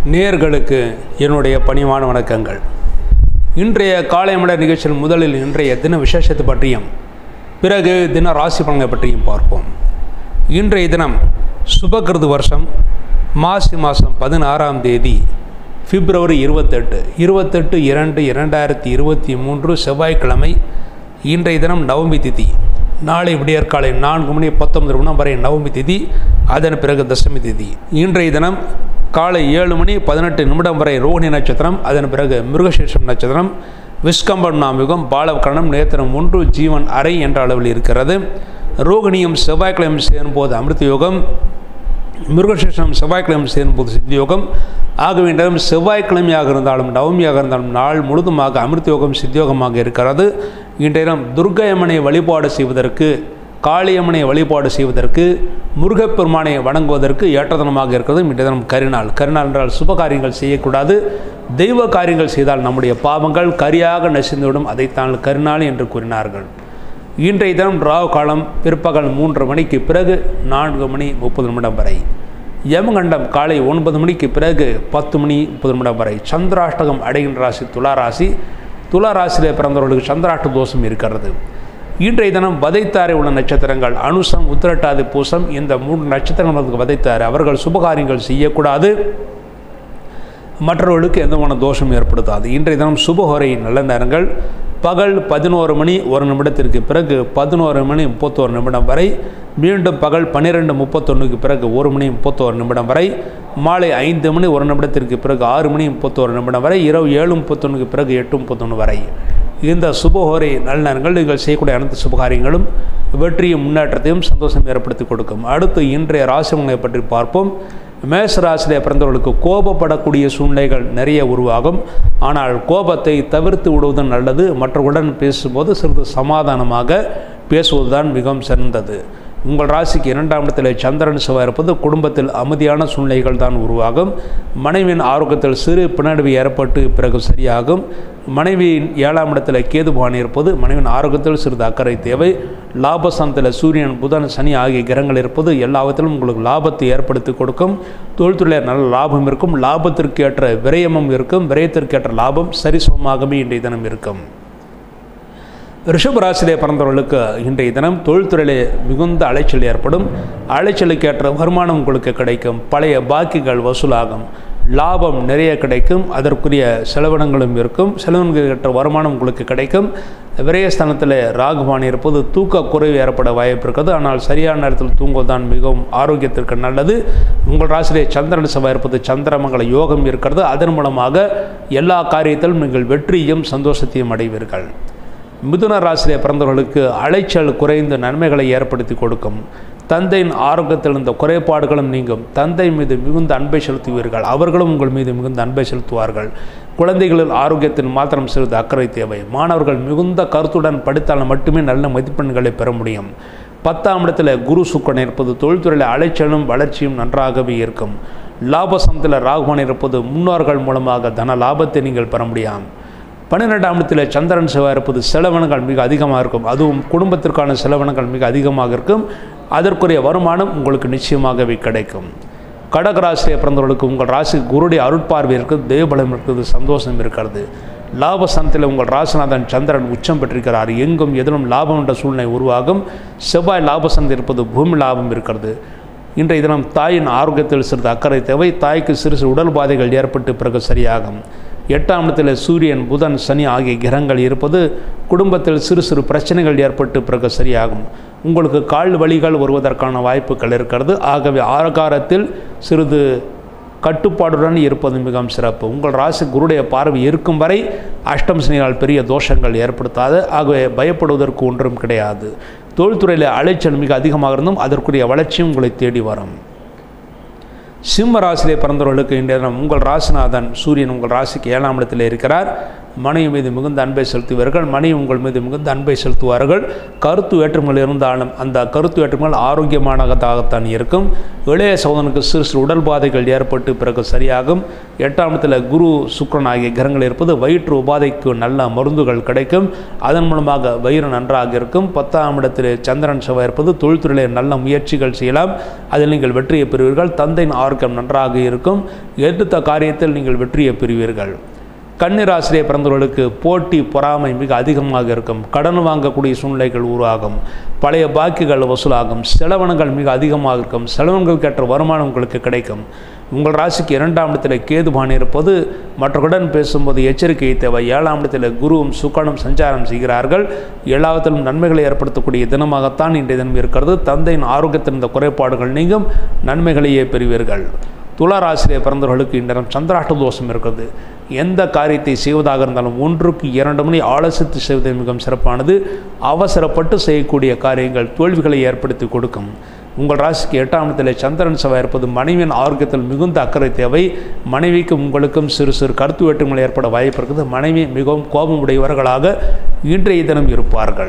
நேயர்களுக்கு என்னுடைய பணிவான வணக்கங்கள் இன்றைய காலை மலர் நிகழ்ச்சியில் முதலில் இன்றைய தின விசேஷத்தை பற்றியும் பிறகு தின ராசி பலன்களை பற்றியும் பார்ப்போம் இன்றைய தினம் சுபகிருது வருஷம் மாசி மாதம் பதினாறாம் தேதி பிப்ரவரி இருபத்தெட்டு இருபத்தெட்டு இரண்டு இரண்டாயிரத்தி இருபத்தி மூன்று செவ்வாய்க்கிழமை இன்றைய தினம் நவமி திதி நாளை விடியற்காலை நான்கு மணி பத்தொன்பது நிமிடம் வரை நவமி திதி அதன் பிறகு தசமி திதி இன்றைய தினம் காலை ஏழு மணி பதினெட்டு நிமிடம் வரை ரோஹிணி நட்சத்திரம் அதன் பிறகு மிருகசீர்ஷம் நட்சத்திரம் விஸ்கம்பம் நாமிகம் பாலவக்கரணம் நேத்திரம் ஒன்று ஜீவன் அறை என்ற அளவில் இருக்கிறது ரோகிணியும் செவ்வாய்க்கிழமை சேரும்போது அமிர்த யோகம் மிருகசீர்ஷம் செவ்வாய்க்கிழமை சேரும்போது சித்தி யோகம் ஆக வேண்டும் செவ்வாய்க்கிழமையாக இருந்தாலும் நவமியாக இருந்தாலும் நாள் முழுதுமாக அமிர்த யோகம் சித்தியோகமாக இருக்கிறது இன்றைய தினம் துர்க்கையம்மனை வழிபாடு செய்வதற்கு காளியம்மனை வழிபாடு செய்வதற்கு முருகப்பெருமானை வணங்குவதற்கு ஏற்றதனமாக இருக்கிறது இன்றைய தினம் கரிநாள் கரிநாள் என்றால் சுப காரியங்கள் செய்யக்கூடாது தெய்வ காரியங்கள் செய்தால் நம்முடைய பாவங்கள் கரியாக நசிந்துவிடும் அதைத்தான் கரிநாள் என்று கூறினார்கள் இன்றைய தினம் ராவ் காலம் பிற்பகல் மூன்று மணிக்கு பிறகு நான்கு மணி முப்பது நிமிடம் வரை யமகண்டம் காலை ஒன்பது மணிக்கு பிறகு பத்து மணி முப்பது நிமிடம் வரை சந்திராஷ்டகம் அடைகின்ற ராசி துலா ராசி துலா ராசியிலே பிறந்தவர்களுக்கு சந்திராஷ்ட தோஷம் இருக்கிறது இன்றைய தினம் வதைத்தாரை உள்ள நட்சத்திரங்கள் அனுசம் உத்திரட்டாதி பூசம் இந்த மூன்று நட்சத்திரங்களுக்கு வதைத்தார் அவர்கள் சுபகாரியங்கள் செய்யக்கூடாது மற்றவர்களுக்கு எந்தமான தோஷம் ஏற்படுத்தாது இன்றைய தினம் சுபஹோரை நல்ல நேரங்கள் பகல் பதினோரு மணி ஒரு நிமிடத்திற்கு பிறகு பதினோரு மணி முப்பத்தோரு நிமிடம் வரை மீண்டும் பகல் பன்னிரெண்டு முப்பத்தொன்றுக்கு பிறகு ஒரு மணி முப்பத்தோரு நிமிடம் வரை மாலை ஐந்து மணி ஒரு நிமிடத்திற்கு பிறகு ஆறு மணி முப்பத்தோரு நிமிடம் வரை இரவு ஏழு முப்பத்தொன்றுக்கு பிறகு எட்டு முப்பத்தொன்று வரை இந்த சுபஹோரை நல்ல நேரங்கள் நீங்கள் செய்யக்கூடிய அனைத்து சுபகாரியங்களும் வெற்றியும் முன்னேற்றத்தையும் சந்தோஷம் ஏற்படுத்தி கொடுக்கும் அடுத்து இன்றைய ராசிமங்களை பற்றி பார்ப்போம் மேஷ ராசியிலே பிறந்தவர்களுக்கு கோபப்படக்கூடிய சூழ்நிலைகள் நிறைய உருவாகும் ஆனால் கோபத்தை தவிர்த்து விடுவதும் நல்லது மற்றவர்களுடன் பேசும்போது சிறிது சமாதானமாக பேசுவதுதான் மிகவும் சிறந்தது உங்கள் ராசிக்கு இரண்டாம் இடத்தில் சந்திரன் செவ்வாய் இருப்பது குடும்பத்தில் அமைதியான சூழ்நிலைகள் தான் உருவாகும் மனைவியின் ஆரோக்கியத்தில் சிறு பின்னடைவு ஏற்பட்டு பிறகு சரியாகும் மனைவியின் ஏழாம் இடத்தில் கேதுபானி இருப்பது மனைவியின் ஆரோக்கியத்தில் சிறிது அக்கறை தேவை லாபஸ்தானத்தில் சூரியன் புதன் சனி ஆகிய கிரகங்கள் இருப்பது எல்லாவற்றிலும் உங்களுக்கு லாபத்தை ஏற்படுத்தி கொடுக்கும் தொழில்துறையில் நல்ல லாபம் இருக்கும் லாபத்திற்கு ஏற்ற விரயமும் இருக்கும் விரயத்திற்கு ஏற்ற லாபம் சரிசமமாகவே இன்றைய தினம் இருக்கும் ரிஷபராசிலே பிறந்தவர்களுக்கு இன்றைய தினம் தொழில்துறையிலே மிகுந்த அலைச்சல் ஏற்படும் அலைச்சலுக்கு ஏற்ற வருமானம் உங்களுக்கு கிடைக்கும் பழைய பாக்கிகள் வசூலாகும் லாபம் நிறைய கிடைக்கும் அதற்குரிய செலவினங்களும் இருக்கும் செலவினங்களுக்கு ஏற்ற வருமானம் உங்களுக்கு கிடைக்கும் விரயஸ்தானத்தில் ராகுபானி இருப்பது தூக்க குறைவு ஏற்பட வாய்ப்பு இருக்கிறது ஆனால் சரியான நேரத்தில் தூங்குவதுதான் மிகவும் ஆரோக்கியத்திற்கு நல்லது உங்கள் ராசியிலே சந்திரன் செவ்வாய் இருப்பது சந்திரமங்கல யோகம் இருக்கிறது அதன் மூலமாக எல்லா காரியத்திலும் நீங்கள் வெற்றியும் சந்தோஷத்தையும் அடைவீர்கள் மிதுன ராசியிலே பிறந்தவர்களுக்கு அலைச்சல் குறைந்த நன்மைகளை ஏற்படுத்தி கொடுக்கும் தந்தையின் ஆரோக்கியத்தில் இருந்த குறைபாடுகளும் நீங்கும் தந்தை மீது மிகுந்த அன்பை செலுத்துவீர்கள் அவர்களும் உங்கள் மீது மிகுந்த அன்பை செலுத்துவார்கள் குழந்தைகளின் ஆரோக்கியத்தின் மாத்திரம் சிறிது அக்கறை தேவை மாணவர்கள் மிகுந்த கருத்துடன் படித்தால் மட்டுமே நல்ல மதிப்பெண்களை பெற முடியும் பத்தாம் இடத்தில் குரு சுக்கன் இருப்பது தொழில்துறையில் அலைச்சலும் வளர்ச்சியும் நன்றாகவே இருக்கும் லாபசமத்தில் ராகுவன் இருப்பது முன்னோர்கள் மூலமாக தன லாபத்தை நீங்கள் பெற முடியும் பன்னிரெண்டாம் இடத்தில் சந்திரன் செவ்வாய் இருப்பது செலவினங்கள் மிக அதிகமாக இருக்கும் அதுவும் குடும்பத்திற்கான செலவினங்கள் மிக அதிகமாக இருக்கும் அதற்குரிய வருமானம் உங்களுக்கு நிச்சயமாகவே கிடைக்கும் கடகராசியை பிறந்தவர்களுக்கு உங்கள் ராசி குருடைய அருட்பார்வை இருக்குது தேவபலம் இருக்குது சந்தோஷம் இருக்கிறது லாபஸ்தானத்தில் உங்கள் ராசிநாதன் சந்திரன் உச்சம் பெற்றிருக்கிறார் எங்கும் எதிலும் லாபம் என்ற சூழ்நிலை உருவாகும் செவ்வாய் லாபசந்தி இருப்பது பூமி லாபம் இருக்கிறது இன்றைய தினம் தாயின் ஆரோக்கியத்தில் சிறிது அக்கறை தேவை தாய்க்கு சிறு சிறு உடல் பாதைகள் ஏற்பட்டு பிறகு சரியாகும் எட்டாம் இடத்தில் சூரியன் புதன் சனி ஆகிய கிரகங்கள் இருப்பது குடும்பத்தில் சிறு சிறு பிரச்சனைகள் ஏற்பட்டு பிறகு சரியாகும் உங்களுக்கு கால் வலிகள் வருவதற்கான வாய்ப்புகள் இருக்கிறது ஆகவே ஆகாரத்தில் சிறிது கட்டுப்பாடுடன் இருப்பது மிகவும் சிறப்பு உங்கள் ராசி குருடைய பார்வை இருக்கும் வரை அஷ்டம் சனியால் பெரிய தோஷங்கள் ஏற்படுத்தாது ஆகவே பயப்படுவதற்கு ஒன்றும் கிடையாது தொழில்துறையில் அலைச்சல் மிக அதிகமாக இருந்தும் அதற்குரிய வளர்ச்சியும் உங்களை தேடி வரும் சிம்ம ராசியிலே பிறந்தவர்களுக்கு இன்றைய தினம் உங்கள் ராசிநாதன் சூரியன் உங்கள் ராசிக்கு ஏழாம் இடத்தில் இருக்கிறார் மனைவி மீது மிகுந்த அன்பை செலுத்துவீர்கள் மனைவி உங்கள் மீது மிகுந்த அன்பை செலுத்துவார்கள் கருத்து வேற்றுமைகள் இருந்தாலும் அந்த கருத்து வேற்றுமைகள் ஆரோக்கியமானதாகத்தான் இருக்கும் இளைய சோதனுக்கு சிறு சிறு உடல் பாதைகள் ஏற்பட்டு பிறகு சரியாகும் எட்டாம் இடத்துல குரு சுக்கரன் ஆகிய கிரகங்கள் இருப்பது வயிற்று உபாதைக்கு நல்ல மருந்துகள் கிடைக்கும் அதன் மூலமாக வயிறு நன்றாக இருக்கும் பத்தாம் இடத்தில் சந்திரன் செவ்வாய் இருப்பது தொழில்துறையில் நல்ல முயற்சிகள் செய்யலாம் அதில் நீங்கள் வெற்றியை பெறுவீர்கள் தந்தையின் ஆரோக்கியம் நன்றாக இருக்கும் எடுத்த காரியத்தில் நீங்கள் வெற்றியை பெறுவீர்கள் கன்னிராசிரியை பிறந்தவர்களுக்கு போட்டி பொறாமை மிக அதிகமாக இருக்கும் கடன் வாங்கக்கூடிய சூழ்நிலைகள் உருவாகும் பழைய பாக்கிகள் வசூலாகும் செலவனங்கள் மிக அதிகமாக இருக்கும் செலவன்களுக்கு ஏற்ற வருமானம் உங்களுக்கு கிடைக்கும் உங்கள் ராசிக்கு இரண்டாம் இடத்தில் கேதுபான் இருப்பது மற்றவர்களுடன் பேசும்போது எச்சரிக்கை தேவை ஏழாம் இடத்தில் குருவும் சுக்கனும் சஞ்சாரம் செய்கிறார்கள் எல்லாவற்றிலும் நன்மைகளை ஏற்படுத்தக்கூடிய தினமாகத்தான் இன்றைய தினம் இருக்கிறது தந்தையின் ஆரோக்கியத்தின் இந்த குறைபாடுகள் நீங்கும் நன்மைகளையே பெறுவீர்கள் துளாராசிரியை பிறந்தவர்களுக்கு இந்த நேரம் சந்திராஷ்ட தோஷம் இருக்கிறது எந்த காரியத்தை செய்வதாக இருந்தாலும் ஒன்றுக்கு இரண்டு மணி ஆலோசித்து செய்வது மிகவும் சிறப்பானது அவசரப்பட்டு செய்யக்கூடிய காரியங்கள் தோல்விகளை ஏற்படுத்தி கொடுக்கும் உங்கள் ராசிக்கு எட்டாம் இடத்தில் சந்திரன் செவ்வாய் இருப்பது மனைவியின் ஆரோக்கியத்தில் மிகுந்த அக்கறை தேவை மனைவிக்கும் உங்களுக்கும் சிறு சிறு கருத்து வேற்றுமைகள் ஏற்பட வாய்ப்பு இருக்குது மனைவி மிகவும் கோபமுடையவர்களாக இன்றைய தினம் இருப்பார்கள்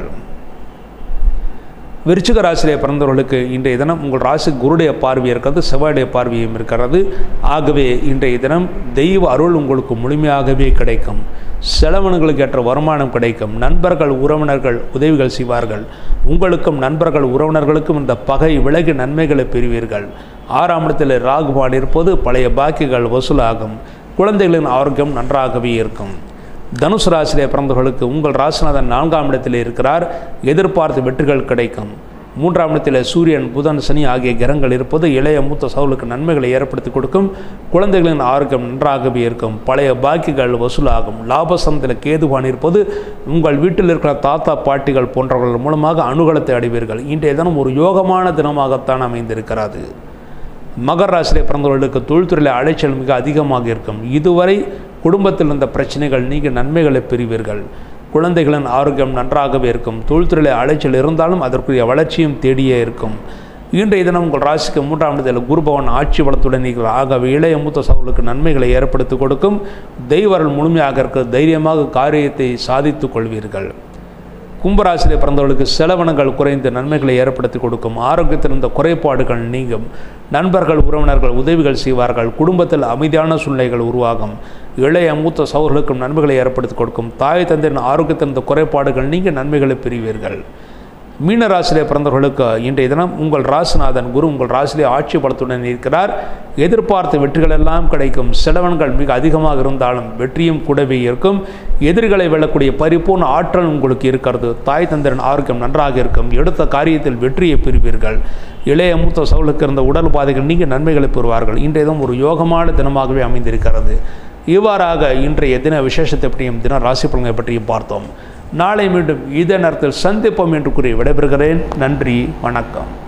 விருச்சிக ராசியிலே பிறந்தவர்களுக்கு இன்றைய தினம் உங்கள் ராசி குருடைய பார்வை இருக்கிறது செவ்வாயுடைய பார்வையும் இருக்கிறது ஆகவே இன்றைய தினம் தெய்வ அருள் உங்களுக்கு முழுமையாகவே கிடைக்கும் செலவனுங்களுக்கு ஏற்ற வருமானம் கிடைக்கும் நண்பர்கள் உறவினர்கள் உதவிகள் செய்வார்கள் உங்களுக்கும் நண்பர்கள் உறவினர்களுக்கும் இந்த பகை விலகி நன்மைகளை பெறுவீர்கள் ஆறாம் இடத்தில் ராகுபான் இருப்பது பழைய பாக்கிகள் வசூலாகும் குழந்தைகளின் ஆரோக்கியம் நன்றாகவே இருக்கும் தனுசு ராசியிலே பிறந்தவர்களுக்கு உங்கள் ராசிநாதன் நான்காம் இடத்தில் இருக்கிறார் எதிர்பார்த்த வெற்றிகள் கிடைக்கும் மூன்றாம் இடத்தில் சூரியன் புதன் சனி ஆகிய கிரகங்கள் இருப்பது இளைய மூத்த சவுலுக்கு நன்மைகளை ஏற்படுத்தி கொடுக்கும் குழந்தைகளின் ஆரோக்கியம் நன்றாகவே இருக்கும் பழைய பாக்கிகள் வசூலாகும் லாபசனத்தில் கேதுவான் இருப்பது உங்கள் வீட்டில் இருக்கிற தாத்தா பாட்டிகள் போன்றவர்கள் மூலமாக அனுகூலத்தை அடைவீர்கள் இன்றைய தினம் ஒரு யோகமான தினமாகத்தான் அமைந்திருக்கிறது மகர ராசியிலே பிறந்தவர்களுக்கு தொழில்துறையில் அலைச்சல் மிக அதிகமாக இருக்கும் இதுவரை குடும்பத்தில் இருந்த பிரச்சனைகள் நீங்க நன்மைகளை பெறுவீர்கள் குழந்தைகளின் ஆரோக்கியம் நன்றாகவே இருக்கும் தொழில்துறையில் அலைச்சல் இருந்தாலும் அதற்குரிய வளர்ச்சியும் தேடியே இருக்கும் இன்றைய தினம் உங்கள் ராசிக்கு மூன்றாம் இடத்தில் குருபவன் ஆட்சி வளத்துடன் நீங்கள் ஆகவே இளைய மூத்த சகோதரர்களுக்கு நன்மைகளை ஏற்படுத்தி கொடுக்கும் தெய்வரல் முழுமையாக இருக்க தைரியமாக காரியத்தை சாதித்துக் கொள்வீர்கள் கும்பராசியில் பிறந்தவர்களுக்கு செலவனங்கள் குறைந்து நன்மைகளை ஏற்படுத்தி கொடுக்கும் ஆரோக்கியத்தில் இருந்த குறைபாடுகள் நீங்கும் நண்பர்கள் உறவினர்கள் உதவிகள் செய்வார்கள் குடும்பத்தில் அமைதியான சூழ்நிலைகள் உருவாகும் இளைய மூத்த சௌர்களுக்கும் நன்மைகளை ஏற்படுத்தி கொடுக்கும் தாய் தந்தையின் ஆரோக்கியத்தில் இருந்த குறைபாடுகள் நீங்க நன்மைகளை பெறுவீர்கள் மீன ராசியிலே பிறந்தவர்களுக்கு இன்றைய தினம் உங்கள் ராசிநாதன் குரு உங்கள் ராசியிலே ஆட்சி பலத்துடன் இருக்கிறார் எதிர்பார்த்த வெற்றிகள் எல்லாம் கிடைக்கும் செலவன்கள் மிக அதிகமாக இருந்தாலும் வெற்றியும் கூடவே இருக்கும் எதிரிகளை வெல்லக்கூடிய பரிபூர்ண ஆற்றல் உங்களுக்கு இருக்கிறது தாய் தந்திரன் ஆரோக்கியம் நன்றாக இருக்கும் எடுத்த காரியத்தில் வெற்றியை பெறுவீர்கள் இளைய மூத்த சவுளுக்கு இருந்த உடல் பாதைகள் நீங்க நன்மைகளை பெறுவார்கள் இன்றைய தினம் ஒரு யோகமான தினமாகவே அமைந்திருக்கிறது இவ்வாறாக இன்றைய தின விசேஷத்தை பற்றியும் தின ராசி பலன்களை பற்றியும் பார்த்தோம் நாளை மீண்டும் இதே நேரத்தில் சந்திப்போம் என்று கூறி விடைபெறுகிறேன் நன்றி வணக்கம்